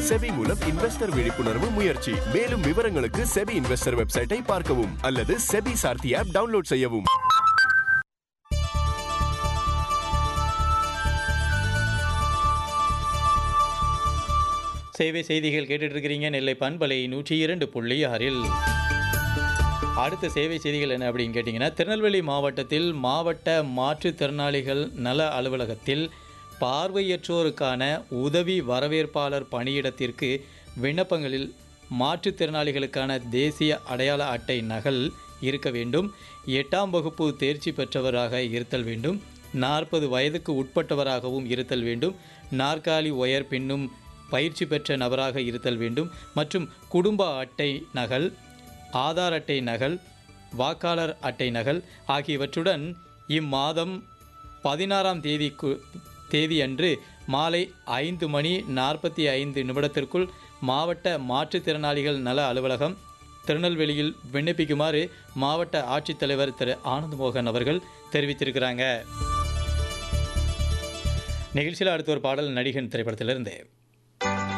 SEBI மூலம் investor விழிப்புணர்வு முயற்சி மேலும் விவரங்களுக்கு செபி இன்வெஸ்டர் வெப்சைட்டை பார்க்கவும் அல்லது செபி சார்த்தி ஆப் டவுன்லோட் செய்யவும் சேவை செய்திகள் கேட்டுட்டு இருக்கிறீங்க நெல்லை பண்பலை நூற்றி இரண்டு புள்ளி ஆறில் அடுத்த சேவை செய்திகள் என்ன அப்படின்னு கேட்டிங்கன்னா திருநெல்வேலி மாவட்டத்தில் மாவட்ட மாற்றுத்திறனாளிகள் நல அலுவலகத்தில் பார்வையற்றோருக்கான உதவி வரவேற்பாளர் பணியிடத்திற்கு விண்ணப்பங்களில் மாற்றுத்திறனாளிகளுக்கான தேசிய அடையாள அட்டை நகல் இருக்க வேண்டும் எட்டாம் வகுப்பு தேர்ச்சி பெற்றவராக இருத்தல் வேண்டும் நாற்பது வயதுக்கு உட்பட்டவராகவும் இருத்தல் வேண்டும் நாற்காலி ஒயர் பின்னும் பயிற்சி பெற்ற நபராக இருத்தல் வேண்டும் மற்றும் குடும்ப அட்டை நகல் ஆதார் அட்டை நகல் வாக்காளர் அட்டை நகல் ஆகியவற்றுடன் இம்மாதம் பதினாறாம் தேதி தேதியன்று மாலை ஐந்து மணி நாற்பத்தி ஐந்து நிமிடத்திற்குள் மாவட்ட மாற்றுத்திறனாளிகள் நல அலுவலகம் திருநெல்வேலியில் விண்ணப்பிக்குமாறு மாவட்ட ஆட்சித்தலைவர் திரு ஆனந்த் மோகன் அவர்கள் தெரிவித்திருக்கிறாங்க நிகழ்ச்சியில் அடுத்த ஒரு பாடல் நடிகன் திரைப்படத்திலிருந்து